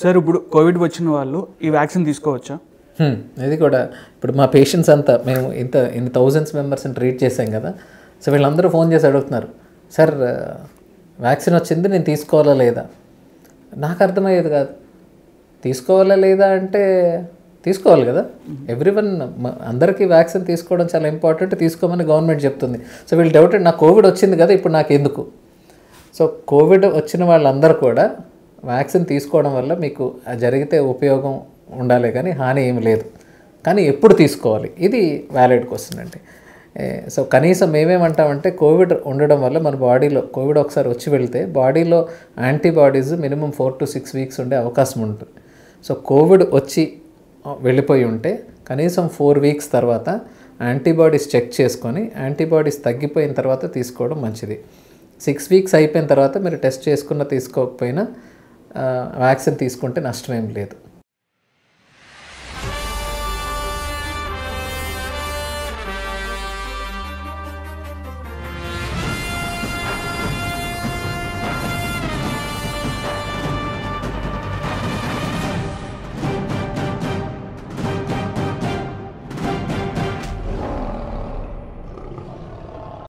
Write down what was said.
sir ఇప్పుడు Covid వచ్చిన వాళ్ళు ఈ వ్యాక్సిన్ తీసుకోవచ్చా హ్మ్, ఇది కూడా ఇప్పుడు మా పేషెంట్స్ అంతా మేము ఇంత ఇన్ని థౌజండ్స్ మెంబర్స్ని ట్రీట్ చేసాం కదా సో వీళ్ళందరూ ఫోన్ చేసి అడుగుతున్నారు సార్ వ్యాక్సిన్ వచ్చింది నేను తీసుకోవాలా లేదా నాకు అర్థమయ్యేది కాదు తీసుకోవాలా లేదా అంటే తీసుకోవాలి కదా ఎవ్రీ వన్ అందరికీ వ్యాక్సిన్ తీసుకోవడం చాలా ఇంపార్టెంట్ తీసుకోమని గవర్నమెంట్ చెప్తుంది సో వీళ్ళు డౌట్ నాకు కోవిడ్ వచ్చింది కదా ఇప్పుడు నాకు ఎందుకు సో కోవిడ్ వచ్చిన వాళ్ళందరూ కూడా వ్యాక్సిన్ తీసుకోవడం వల్ల మీకు ఆ జరిగితే ఉపయోగం ఉండాలి కానీ హాని ఏమి లేదు కానీ ఎప్పుడు తీసుకోవాలి ఇది వ్యాలిడ్ క్వశ్చన్ అండి ఏ, సో కనీసం మేమేమంటామంటే కోవిడ్ ఉండడం వల్ల మన బాడీలో కోవిడ్ ఒకసారి వచ్చి వెళ్తే బాడీలో antibodies minimum four to six weeks ఉండే అవకాశం ఉంటుంది సో కోవిడ్ వచ్చి ఆ, వెళ్ళిపోయి ఉంటే కనీసం ఫోర్ వీక్స్ తర్వాత యాంటీబాడీస్ చెక్ చేసుకొని యాంటీబాడీస్ తగ్గిపోయిన తర్వాత తీసుకోవడం మంచిది సిక్స్ వీక్స్ అయిపోయిన తర్వాత మీరు టెస్ట్ చేసుకున్న తీసుకోకపోయినా వ్యాక్సిన్ తీసుకుంటే నష్టమేం లేదు